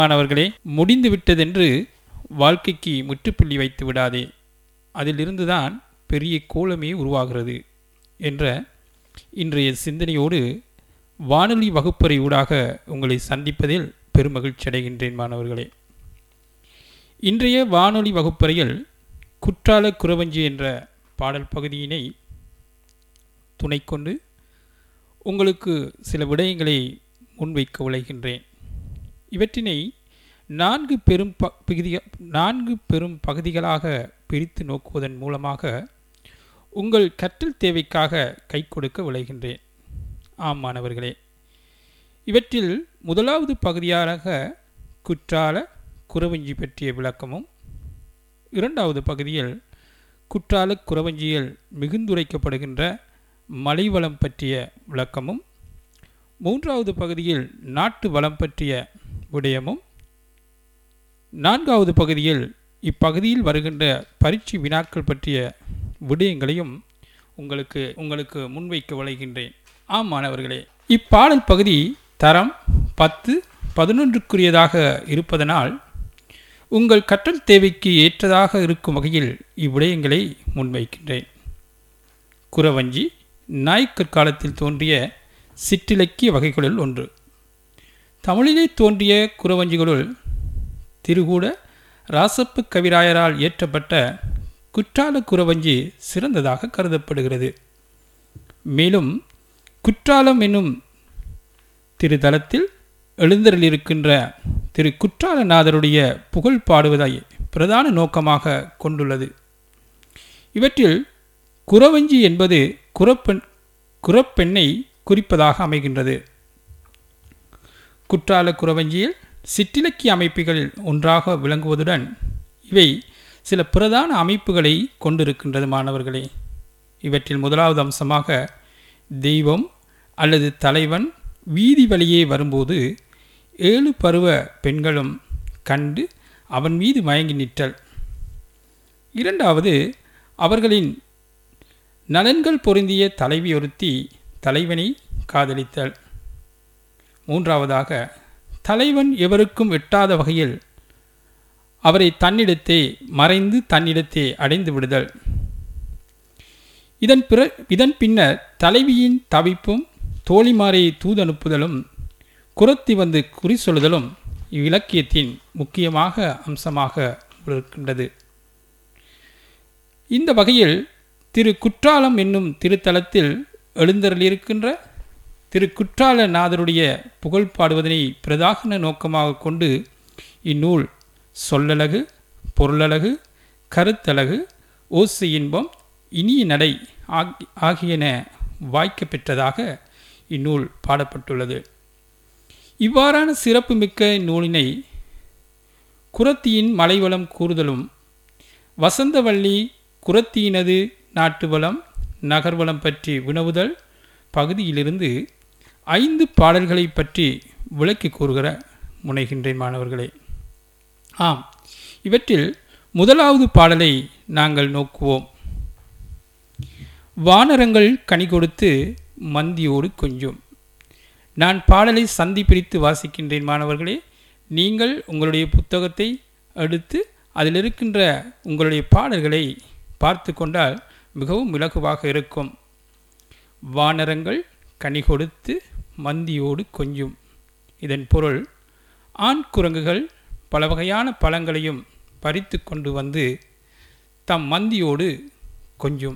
மாணவர்களே முடிந்து விட்டதென்று வாழ்க்கைக்கு முற்றுப்புள்ளி வைத்து விடாதே அதிலிருந்துதான் பெரிய கோலமே உருவாகிறது என்ற இன்றைய சிந்தனையோடு வானொலி வகுப்பறை ஊடாக உங்களை சந்திப்பதில் பெருமகிழ்ச்சி அடைகின்றேன் மாணவர்களே இன்றைய வானொலி வகுப்பறையில் குற்றால குறவஞ்சி என்ற பாடல் பகுதியினை துணை கொண்டு உங்களுக்கு சில விடயங்களை முன்வைக்க உழைகின்றேன் இவற்றினை நான்கு பெரும் ப பகுதிக நான்கு பெரும் பகுதிகளாக பிரித்து நோக்குவதன் மூலமாக உங்கள் கற்றல் தேவைக்காக கை கொடுக்க விளைகின்றேன் ஆம் மாணவர்களே இவற்றில் முதலாவது பகுதியாக குற்றால குறவஞ்சி பற்றிய விளக்கமும் இரண்டாவது பகுதியில் குற்றால குறவஞ்சியில் மிகுந்துரைக்கப்படுகின்ற மலைவளம் பற்றிய விளக்கமும் மூன்றாவது பகுதியில் நாட்டு வளம் பற்றிய விடயமும் நான்காவது பகுதியில் இப்பகுதியில் வருகின்ற பரீட்சை வினாக்கள் பற்றிய விடயங்களையும் உங்களுக்கு உங்களுக்கு முன்வைக்க விளைகின்றேன் ஆம் மாணவர்களே இப்பாடல் பகுதி தரம் பத்து பதினொன்றுக்குரியதாக இருப்பதனால் உங்கள் கற்றல் தேவைக்கு ஏற்றதாக இருக்கும் வகையில் இவ்விடயங்களை முன்வைக்கின்றேன் குறவஞ்சி நாய்க்கற்காலத்தில் தோன்றிய சிற்றிலக்கிய வகைகளுள் ஒன்று தமிழிலே தோன்றிய குறவஞ்சிகளுள் திருகூட ராசப்பு கவிராயரால் இயற்றப்பட்ட குற்றால குறவஞ்சி சிறந்ததாக கருதப்படுகிறது மேலும் குற்றாலம் என்னும் திருதலத்தில் எழுந்தருளிருக்கின்ற திரு குற்றாலநாதருடைய புகழ் பாடுவதை பிரதான நோக்கமாக கொண்டுள்ளது இவற்றில் குறவஞ்சி என்பது குறப்பெண் குறப்பெண்ணை குறிப்பதாக அமைகின்றது குற்றால குறவஞ்சியில் சிற்றிலக்கிய அமைப்புகளில் ஒன்றாக விளங்குவதுடன் இவை சில பிரதான அமைப்புகளை கொண்டிருக்கின்றது மாணவர்களே இவற்றில் முதலாவது அம்சமாக தெய்வம் அல்லது தலைவன் வீதி வழியே வரும்போது ஏழு பருவ பெண்களும் கண்டு அவன் மீது மயங்கி நிற்றல் இரண்டாவது அவர்களின் நலன்கள் பொருந்திய தலைவி ஒருத்தி தலைவனை காதலித்தல் மூன்றாவதாக தலைவன் எவருக்கும் எட்டாத வகையில் அவரை தன்னிடத்தே மறைந்து தன்னிடத்தே அடைந்து விடுதல் இதன் பிற இதன் பின்னர் தலைவியின் தவிப்பும் தோழிமாரை தூதனுப்புதலும் குரத்தி வந்து குறி சொல்லுதலும் இவ்விலக்கியத்தின் முக்கியமாக அம்சமாக இருக்கின்றது இந்த வகையில் திரு குற்றாலம் என்னும் திருத்தலத்தில் எழுந்தருளியிருக்கின்ற திரு குற்றாலநாதருடைய புகழ் பாடுவதனை பிரதான நோக்கமாக கொண்டு இந்நூல் சொல்லழகு பொருளழகு கருத்தழகு ஓசை இன்பம் இனிய நடை ஆகியன வாய்க்க பெற்றதாக இந்நூல் பாடப்பட்டுள்ளது இவ்வாறான சிறப்புமிக்க இந்நூலினை குரத்தியின் மலைவளம் கூறுதலும் வசந்தவள்ளி குரத்தியினது நாட்டுவளம் நகர்வளம் பற்றி வினவுதல் பகுதியிலிருந்து ஐந்து பாடல்களை பற்றி விளக்கி கூறுகிற முனைகின்றேன் மாணவர்களே ஆம் இவற்றில் முதலாவது பாடலை நாங்கள் நோக்குவோம் வானரங்கள் கனி கொடுத்து மந்தியோடு கொஞ்சம் நான் பாடலை சந்தி பிரித்து வாசிக்கின்றேன் மாணவர்களே நீங்கள் உங்களுடைய புத்தகத்தை எடுத்து அதில் இருக்கின்ற உங்களுடைய பாடல்களை பார்த்து கொண்டால் மிகவும் இலகுவாக இருக்கும் வானரங்கள் கனி கொடுத்து மந்தியோடு கொஞ்சம் இதன் பொருள் ஆண் குரங்குகள் பல வகையான பழங்களையும் பறித்து கொண்டு வந்து தம் மந்தியோடு கொஞ்சம்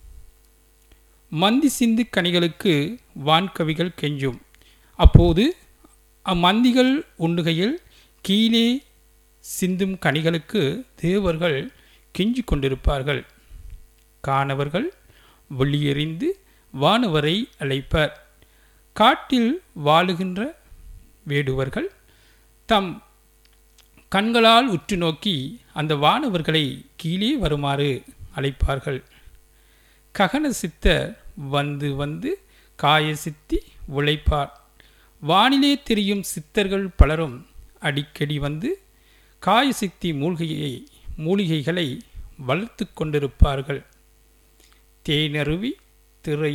மந்தி சிந்து கனிகளுக்கு வான்கவிகள் கெஞ்சும் அப்போது அம்மந்திகள் உண்ணுகையில் கீழே சிந்தும் கனிகளுக்கு தேவர்கள் கெஞ்சி கொண்டிருப்பார்கள் காணவர்கள் வெளியெறிந்து வானவரை அழைப்பர் காட்டில் வாழுகின்ற வேடுவர்கள் தம் கண்களால் உற்று நோக்கி அந்த வானவர்களை கீழே வருமாறு அழைப்பார்கள் ககன சித்தர் வந்து வந்து காய சித்தி உழைப்பார் வானிலே தெரியும் சித்தர்கள் பலரும் அடிக்கடி வந்து காய சித்தி மூலிகையை மூலிகைகளை வளர்த்து கொண்டிருப்பார்கள் தேனருவி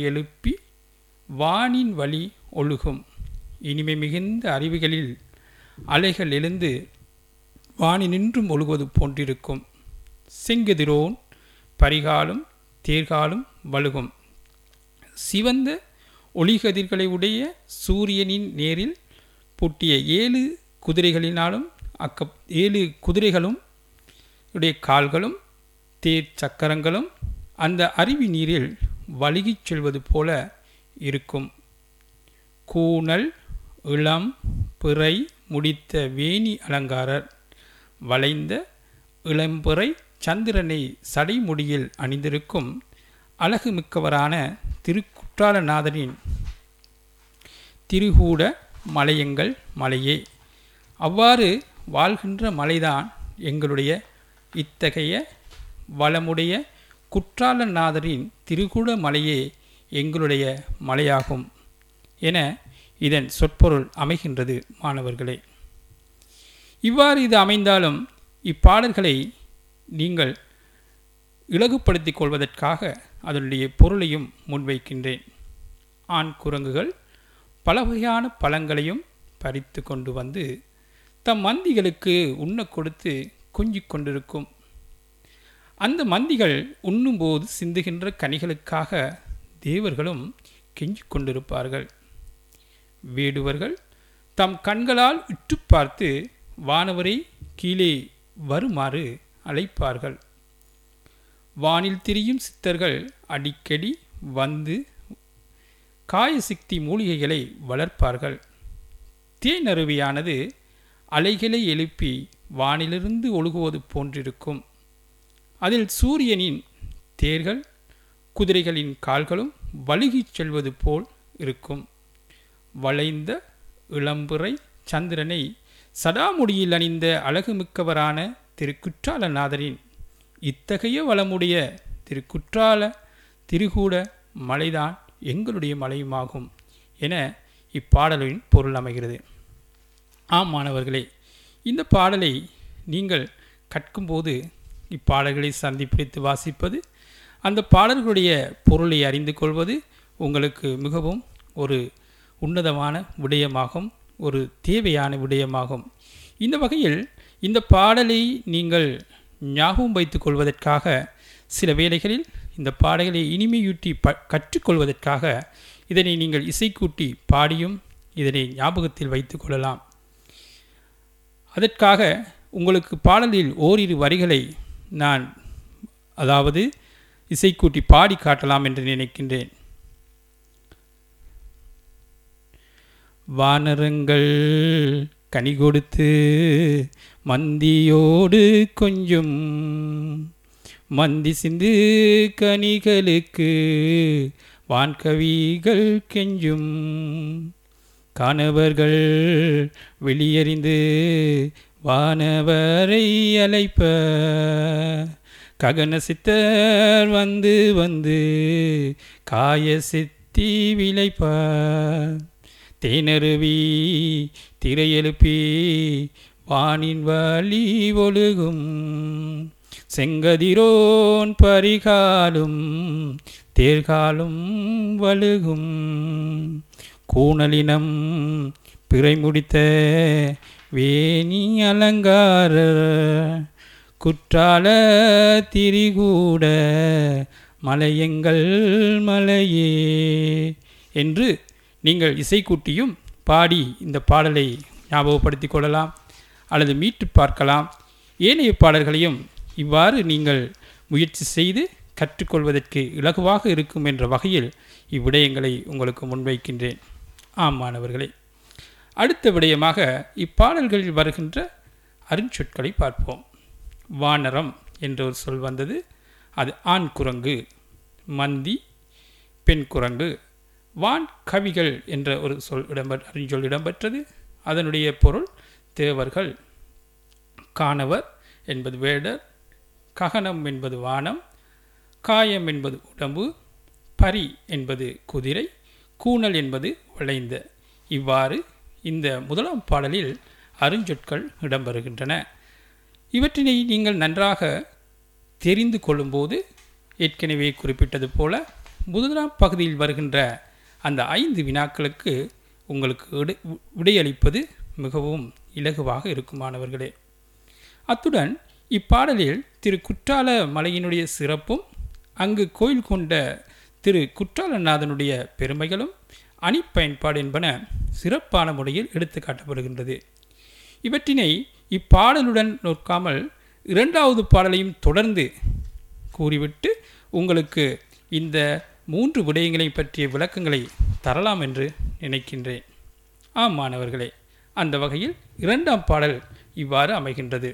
திரையெழுப்பி வானின் வழி ஒழுகும் இனிமை மிகுந்த அறிவுகளில் அலைகள் எழுந்து வானினின்றும் ஒழுகுவது போன்றிருக்கும் செங்கதிரோன் பரிகாலும் தேர்காலும் வழுகும் சிவந்த ஒளிகதிர்களை உடைய சூரியனின் நேரில் பூட்டிய ஏழு குதிரைகளினாலும் அக்க ஏழு குதிரைகளும் உடைய கால்களும் தேர் சக்கரங்களும் அந்த அருவி நீரில் வழுகிச் செல்வது போல இருக்கும் கூனல் இளம் பிறை முடித்த வேணி அலங்காரர் வளைந்த இளம்பிறை சந்திரனை சடைமுடியில் அணிந்திருக்கும் அழகுமிக்கவரான திருக்குற்றாலநாதரின் திருகூட மலையங்கள் மலையே அவ்வாறு வாழ்கின்ற மலைதான் எங்களுடைய இத்தகைய வளமுடைய குற்றாலநாதரின் திருகூட மலையே எங்களுடைய மலையாகும் என இதன் சொற்பொருள் அமைகின்றது மாணவர்களே இவ்வாறு இது அமைந்தாலும் இப்பாடல்களை நீங்கள் இலகுப்படுத்திக் கொள்வதற்காக அதனுடைய பொருளையும் முன்வைக்கின்றேன் ஆண் குரங்குகள் பல வகையான பழங்களையும் பறித்து கொண்டு வந்து தம் மந்திகளுக்கு உண்ண கொடுத்து கொஞ்சிக் கொண்டிருக்கும் அந்த மந்திகள் உண்ணும்போது சிந்துகின்ற கனிகளுக்காக தேவர்களும் கெஞ்சிக் கொண்டிருப்பார்கள் வேடுவர்கள் தம் கண்களால் உற்று பார்த்து வானவரை கீழே வருமாறு அழைப்பார்கள் வானில் திரியும் சித்தர்கள் அடிக்கடி வந்து காயசக்தி மூலிகைகளை வளர்ப்பார்கள் தேனருவியானது அலைகளை எழுப்பி வானிலிருந்து ஒழுகுவது போன்றிருக்கும் அதில் சூரியனின் தேர்கள் குதிரைகளின் கால்களும் வழுகிச் செல்வது போல் இருக்கும் வளைந்த இளம்புரை சந்திரனை சடாமுடியில் அணிந்த அழகுமிக்கவரான திரு குற்றாலநாதரின் இத்தகைய வளமுடைய திரு குற்றால திருகூட மலைதான் எங்களுடைய மலையுமாகும் என இப்பாடலின் பொருள் அமைகிறது ஆம் மாணவர்களே இந்த பாடலை நீங்கள் கற்கும்போது இப்பாடல்களை சந்திப்பிடித்து வாசிப்பது அந்த பாடல்களுடைய பொருளை அறிந்து கொள்வது உங்களுக்கு மிகவும் ஒரு உன்னதமான விடயமாகும் ஒரு தேவையான விடயமாகும் இந்த வகையில் இந்த பாடலை நீங்கள் ஞாபகம் வைத்துக் கொள்வதற்காக சில வேளைகளில் இந்த பாடல்களை இனிமையூட்டி ப கற்றுக்கொள்வதற்காக இதனை நீங்கள் இசைக்கூட்டி பாடியும் இதனை ஞாபகத்தில் வைத்துக் கொள்ளலாம் அதற்காக உங்களுக்கு பாடலில் ஓரிரு வரிகளை நான் அதாவது இசைக்கூட்டி பாடி காட்டலாம் என்று நினைக்கின்றேன் வானரங்கள் கனி கொடுத்து மந்தியோடு கொஞ்சம் மந்தி சிந்து கனிகளுக்கு வான்கவிகள் கெஞ்சும் காணவர்கள் வெளியறிந்து வானவரை அழைப்ப ககன சித்தர் வந்து வந்து காய சித்தி விளைப்ப தேனருவி திரையெழுப்பி வானின் வழி ஒழுகும் செங்கதிரோன் பரிகாலும் தேர்காலும் வழுகும் கூணலினம் பிறை முடித்த வேணி அலங்காரர் குற்றால திரிகூட மலையங்கள் மலையே என்று நீங்கள் இசைக்கூட்டியும் பாடி இந்த பாடலை ஞாபகப்படுத்திக் கொள்ளலாம் அல்லது மீட்டு பார்க்கலாம் ஏனைய பாடல்களையும் இவ்வாறு நீங்கள் முயற்சி செய்து கற்றுக்கொள்வதற்கு இலகுவாக இருக்கும் என்ற வகையில் இவ்விடயங்களை உங்களுக்கு முன்வைக்கின்றேன் ஆம் மாணவர்களே அடுத்த விடயமாக இப்பாடல்களில் வருகின்ற அருஞ்சொற்களை பார்ப்போம் வானரம் என்ற ஒரு சொல் வந்தது அது ஆண் குரங்கு மந்தி பெண் குரங்கு வான் கவிகள் என்ற ஒரு சொல் இடம்பெற் அறிஞ்சொல் இடம்பெற்றது அதனுடைய பொருள் தேவர்கள் காணவர் என்பது வேடர் ககனம் என்பது வானம் காயம் என்பது உடம்பு பரி என்பது குதிரை கூணல் என்பது விளைந்த இவ்வாறு இந்த முதலாம் பாடலில் அருஞ்சொற்கள் இடம்பெறுகின்றன இவற்றினை நீங்கள் நன்றாக தெரிந்து கொள்ளும்போது ஏற்கனவே குறிப்பிட்டது போல முதலாம் பகுதியில் வருகின்ற அந்த ஐந்து வினாக்களுக்கு உங்களுக்கு விடை விடையளிப்பது மிகவும் இலகுவாக இருக்கும் மாணவர்களே அத்துடன் இப்பாடலில் திரு குற்றால மலையினுடைய சிறப்பும் அங்கு கோயில் கொண்ட திரு குற்றாலநாதனுடைய பெருமைகளும் அணிப்பயன்பாடு என்பன சிறப்பான முறையில் எடுத்து காட்டப்படுகின்றது இவற்றினை இப்பாடலுடன் நோக்காமல் இரண்டாவது பாடலையும் தொடர்ந்து கூறிவிட்டு உங்களுக்கு இந்த மூன்று விடயங்களை பற்றிய விளக்கங்களை தரலாம் என்று நினைக்கின்றேன் ஆம் மாணவர்களே அந்த வகையில் இரண்டாம் பாடல் இவ்வாறு அமைகின்றது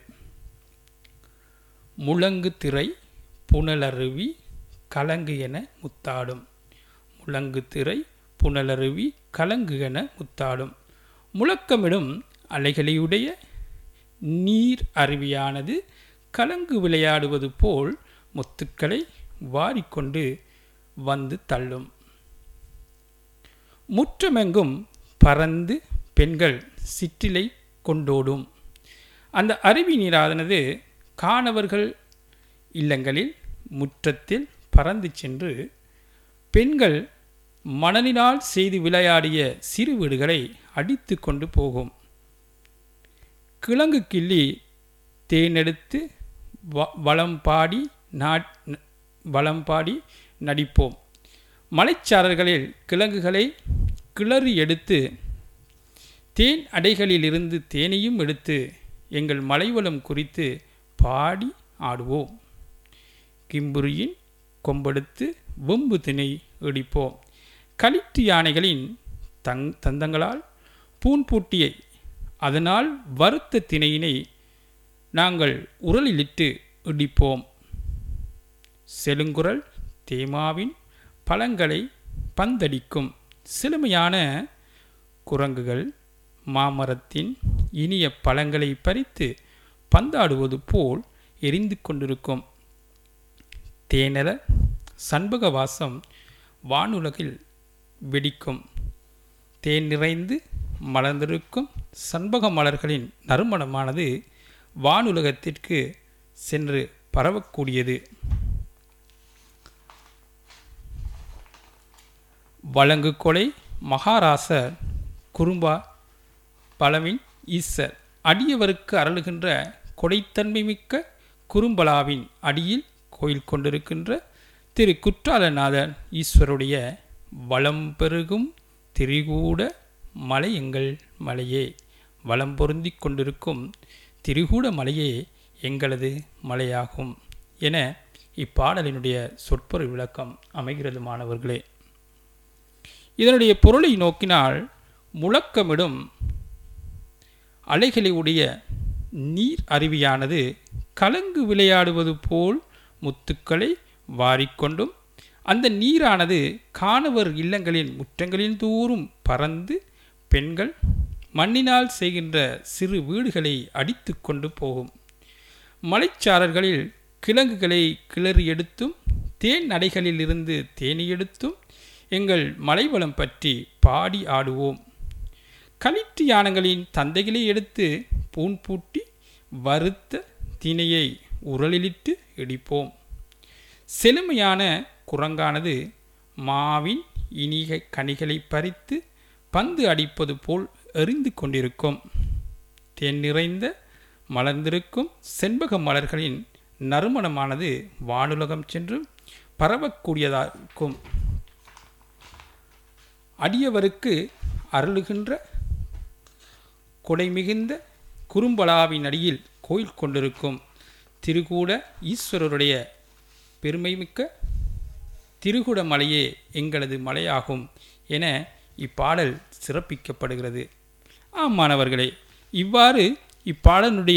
முழங்கு திரை புனலருவி கலங்கு என முத்தாடும் முழங்கு திரை புனலருவி கலங்கு என முத்தாடும் முழக்கமிடும் அலைகளையுடைய நீர் அருவியானது கலங்கு விளையாடுவது போல் முத்துக்களை வாரிக்கொண்டு வந்து தள்ளும் முற்றமெங்கும் பறந்து பெண்கள் சிற்றிலை கொண்டோடும் அந்த அருவி நீரானது காணவர்கள் இல்லங்களில் முற்றத்தில் பறந்து சென்று பெண்கள் மணலினால் செய்து விளையாடிய சிறு வீடுகளை அடித்து கொண்டு போகும் கிழங்கு கிள்ளி தேனெடுத்து வ வளம் பாடி நாட் வளம் பாடி நடிப்போம் மலைச்சாரர்களில் கிழங்குகளை கிளறி எடுத்து தேன் அடைகளிலிருந்து தேனையும் எடுத்து எங்கள் மலைவளம் குறித்து பாடி ஆடுவோம் கிம்புரியின் கொம்பெடுத்து வெம்பு திணை இடிப்போம் களிற்று யானைகளின் தங் தந்தங்களால் பூன்பூட்டியை அதனால் வறுத்த திணையினை நாங்கள் உரலிலிட்டு இடிப்போம் செழுங்குரல் தேமாவின் பழங்களை பந்தடிக்கும் செழுமையான குரங்குகள் மாமரத்தின் இனிய பழங்களை பறித்து பந்தாடுவது போல் எரிந்து கொண்டிருக்கும் தேனர சண்பக வாசம் வானுலகில் வெடிக்கும் தேன் நிறைந்து மலர்ந்திருக்கும் சண்பக மலர்களின் நறுமணமானது வானுலகத்திற்கு சென்று பரவக்கூடியது வழங்கு கொலை மகாராசர் குறும்பா பழமின் ஈசர் அடியவருக்கு அருளுகின்ற கொடைத்தன்மை மிக்க குறும்பலாவின் அடியில் கோயில் கொண்டிருக்கின்ற திரு குற்றாலநாதர் ஈஸ்வருடைய வளம் பெருகும் திரிகூட மலை எங்கள் மலையே வளம் பொருந்தி கொண்டிருக்கும் திரிகூட மலையே எங்களது மலையாகும் என இப்பாடலினுடைய சொற்பொருள் விளக்கம் அமைகிறது மாணவர்களே இதனுடைய பொருளை நோக்கினால் முழக்கமிடும் அலைகளை உடைய நீர் அருவியானது கலங்கு விளையாடுவது போல் முத்துக்களை வாரிக்கொண்டும் அந்த நீரானது காணவர் இல்லங்களின் முற்றங்களின் தூரும் பறந்து பெண்கள் மண்ணினால் செய்கின்ற சிறு வீடுகளை அடித்து கொண்டு போகும் மலைச்சாரர்களில் கிழங்குகளை கிளறி எடுத்தும் தேன் நடைகளில் இருந்து தேனி எடுத்தும் எங்கள் மலைவளம் பற்றி பாடி ஆடுவோம் களிற்று யானங்களின் தந்தைகளை எடுத்து பூன் பூட்டி வறுத்த தினையை உரலிலிட்டு இடிப்போம் செழுமையான குரங்கானது மாவின் இனிக கனிகளை பறித்து பந்து அடிப்பது போல் எறிந்து கொண்டிருக்கும் தேன் நிறைந்த மலர்ந்திருக்கும் செண்பக மலர்களின் நறுமணமானது வானுலகம் சென்று பரவக்கூடியதாகும் அடியவருக்கு அருளுகின்ற கொடை மிகுந்த குறும்பலாவின் அடியில் கோயில் கொண்டிருக்கும் திருகூட ஈஸ்வரருடைய பெருமைமிக்க திருகுட மலையே எங்களது மலையாகும் என இப்பாடல் சிறப்பிக்கப்படுகிறது ஆம் மாணவர்களே இவ்வாறு இப்பாடலுடைய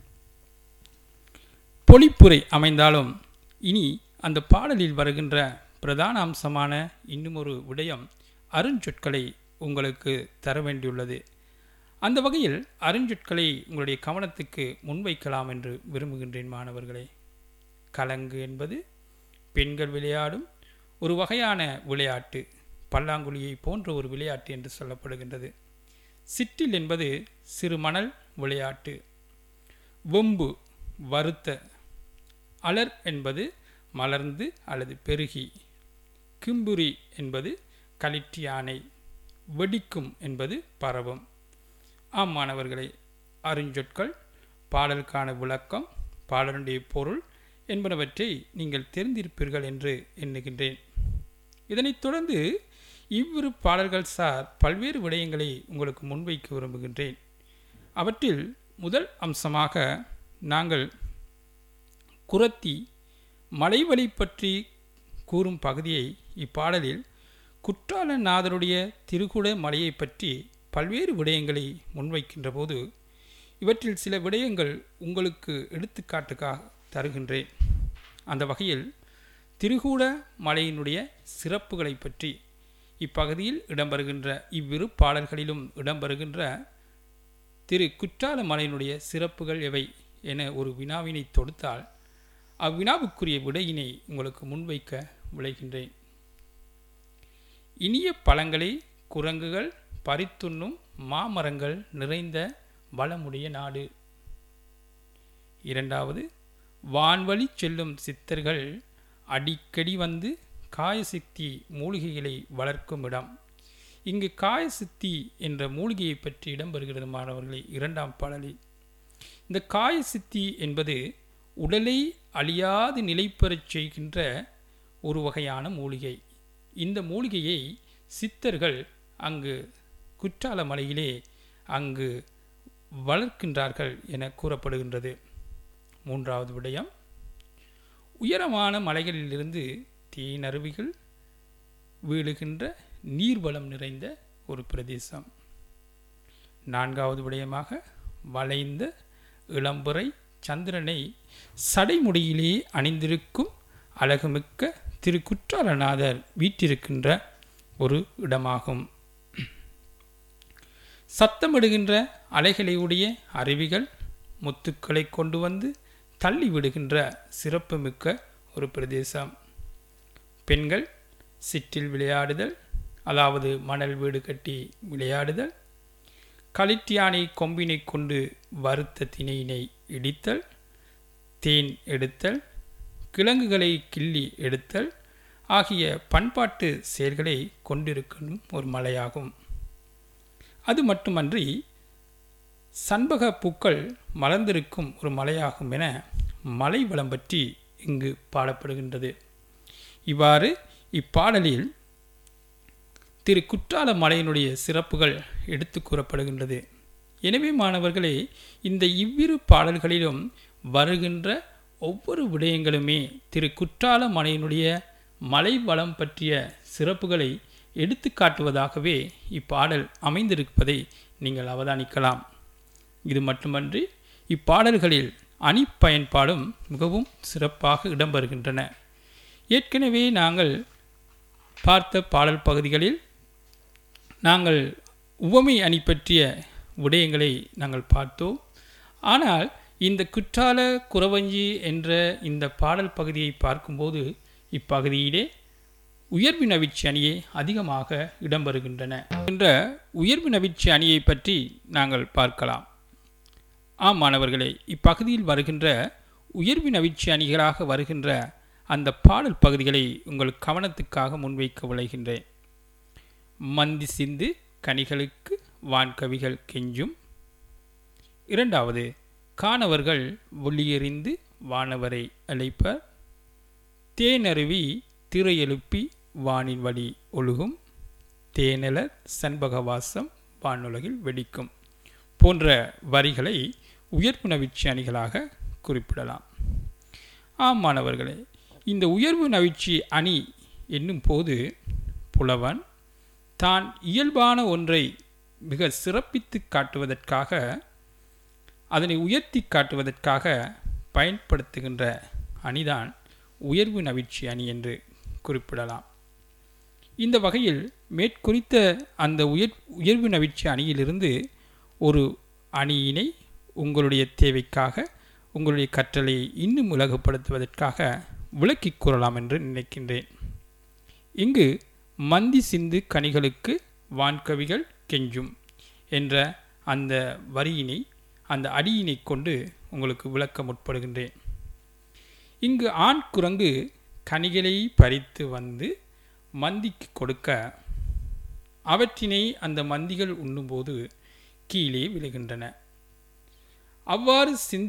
பொழிப்புரை அமைந்தாலும் இனி அந்த பாடலில் வருகின்ற பிரதான அம்சமான இன்னும் ஒரு விடயம் அருஞ்சொற்களை உங்களுக்கு தர வேண்டியுள்ளது அந்த வகையில் அருஞ்சொற்களை உங்களுடைய கவனத்துக்கு முன்வைக்கலாம் என்று விரும்புகின்றேன் மாணவர்களே கலங்கு என்பது பெண்கள் விளையாடும் ஒரு வகையான விளையாட்டு பல்லாங்குழியை போன்ற ஒரு விளையாட்டு என்று சொல்லப்படுகின்றது சிற்றில் என்பது சிறு மணல் விளையாட்டு வெம்பு வறுத்த அலர் என்பது மலர்ந்து அல்லது பெருகி கிம்புரி என்பது களிற்று யானை வெடிக்கும் என்பது பரவும் ஆம் மாணவர்களே அருஞ்சொற்கள் பாடலுக்கான விளக்கம் பாடலுடைய பொருள் என்பனவற்றை நீங்கள் தெரிந்திருப்பீர்கள் என்று எண்ணுகின்றேன் இதனைத் தொடர்ந்து இவ்விரு பாடல்கள் சார் பல்வேறு விடயங்களை உங்களுக்கு முன்வைக்க விரும்புகின்றேன் அவற்றில் முதல் அம்சமாக நாங்கள் குரத்தி மலைவழி பற்றி கூறும் பகுதியை இப்பாடலில் குற்றாலநாதருடைய திருகுட மலையை பற்றி பல்வேறு விடயங்களை முன்வைக்கின்ற போது இவற்றில் சில விடயங்கள் உங்களுக்கு எடுத்துக்காட்டுக்காக தருகின்றேன் அந்த வகையில் திருகூட மலையினுடைய சிறப்புகளை பற்றி இப்பகுதியில் இடம்பெறுகின்ற இவ்விரு பாடல்களிலும் இடம்பெறுகின்ற திரு குற்றால மலையினுடைய சிறப்புகள் எவை என ஒரு வினாவினை தொடுத்தால் அவ்வினாவுக்குரிய விடையினை உங்களுக்கு முன்வைக்க விளைகின்றேன் இனிய பழங்களை குரங்குகள் பறித்துண்ணும் மாமரங்கள் நிறைந்த வளமுடைய நாடு இரண்டாவது வான்வழி செல்லும் சித்தர்கள் அடிக்கடி வந்து காயசித்தி மூலிகைகளை வளர்க்கும் இடம் இங்கு காயசித்தி என்ற மூலிகையை பற்றி இடம்பெறுகிறது மாணவர்களே இரண்டாம் பாடலில் இந்த காயசித்தி என்பது உடலை அழியாது நிலை பெறச் செய்கின்ற ஒரு வகையான மூலிகை இந்த மூலிகையை சித்தர்கள் அங்கு குற்றால மலையிலே அங்கு வளர்க்கின்றார்கள் என கூறப்படுகின்றது மூன்றாவது விடயம் உயரமான மலைகளிலிருந்து தேனருவிகள் வீழுகின்ற நீர்வளம் நிறைந்த ஒரு பிரதேசம் நான்காவது விடயமாக வளைந்த இளம்புரை சந்திரனை சடைமுடியிலே அணிந்திருக்கும் அழகுமிக்க திரு குற்றாலநாதர் வீற்றிருக்கின்ற ஒரு இடமாகும் சத்தமிடுகின்ற அலைகளையுடைய அருவிகள் முத்துக்களை கொண்டு வந்து தள்ளி விடுகின்ற சிறப்புமிக்க ஒரு பிரதேசம் பெண்கள் சிற்றில் விளையாடுதல் அதாவது மணல் வீடு கட்டி விளையாடுதல் களிட்டியானை கொம்பினை கொண்டு வறுத்த திணையினை இடித்தல் தேன் எடுத்தல் கிழங்குகளை கிள்ளி எடுத்தல் ஆகிய பண்பாட்டு செயல்களை கொண்டிருக்கும் ஒரு மலையாகும் அது மட்டுமன்றி சண்பக பூக்கள் மலர்ந்திருக்கும் ஒரு மலையாகும் என மலை வளம் பற்றி இங்கு பாடப்படுகின்றது இவ்வாறு இப்பாடலில் திரு குற்றால மலையினுடைய சிறப்புகள் எடுத்து கூறப்படுகின்றது எனவே மாணவர்களே இந்த இவ்விரு பாடல்களிலும் வருகின்ற ஒவ்வொரு விடயங்களுமே திரு குற்றால மலையினுடைய மலை வளம் பற்றிய சிறப்புகளை எடுத்து காட்டுவதாகவே இப்பாடல் அமைந்திருப்பதை நீங்கள் அவதானிக்கலாம் இது மட்டுமன்றி இப்பாடல்களில் அணி பயன்பாடும் மிகவும் சிறப்பாக இடம்பெறுகின்றன ஏற்கனவே நாங்கள் பார்த்த பாடல் பகுதிகளில் நாங்கள் உவமை அணி பற்றிய விடயங்களை நாங்கள் பார்த்தோம் ஆனால் இந்த குற்றால குறவஞ்சி என்ற இந்த பாடல் பகுதியை பார்க்கும்போது இப்பகுதியிலே உயர்வு நவிச்சி அணியே அதிகமாக இடம்பெறுகின்றன என்ற உயர்வு நவிச்சி அணியை பற்றி நாங்கள் பார்க்கலாம் ஆம் மாணவர்களே இப்பகுதியில் வருகின்ற உயர்வு நவிச்சி அணிகளாக வருகின்ற அந்த பாடல் பகுதிகளை உங்கள் கவனத்துக்காக முன்வைக்க விளைகின்றேன் மந்தி சிந்து கனிகளுக்கு வான்கவிகள் கெஞ்சும் இரண்டாவது காணவர்கள் ஒளியெறிந்து வானவரை அழைப்பர் தேனருவி திரையெழுப்பி வானின் வழி ஒழுகும் தேனலர் சண்பகவாசம் வானுலகில் வெடிக்கும் போன்ற வரிகளை உயர்வு நவிச்சி அணிகளாக குறிப்பிடலாம் ஆம் மாணவர்களே இந்த உயர்வு நவிச்சி அணி என்னும் போது புலவன் தான் இயல்பான ஒன்றை மிக சிறப்பித்து காட்டுவதற்காக அதனை உயர்த்தி காட்டுவதற்காக பயன்படுத்துகின்ற அணிதான் உயர்வு நவிழ்ச்சி அணி என்று குறிப்பிடலாம் இந்த வகையில் மேற்குறித்த அந்த உயர் உயர்வு நவிழ்ச்சி அணியிலிருந்து ஒரு அணியினை உங்களுடைய தேவைக்காக உங்களுடைய கற்றலை இன்னும் உலகப்படுத்துவதற்காக விளக்கிக் கூறலாம் என்று நினைக்கின்றேன் இங்கு மந்தி சிந்து கனிகளுக்கு வான்கவிகள் கெஞ்சும் என்ற அந்த வரியினை அந்த அடியினை கொண்டு உங்களுக்கு விளக்க முற்படுகின்றேன் இங்கு ஆண் குரங்கு கனிகளை பறித்து வந்து மந்திக்கு கொடுக்க அவற்றினை அந்த மந்திகள் உண்ணும்போது கீழே விழுகின்றன அவ்வாறு சிந்தி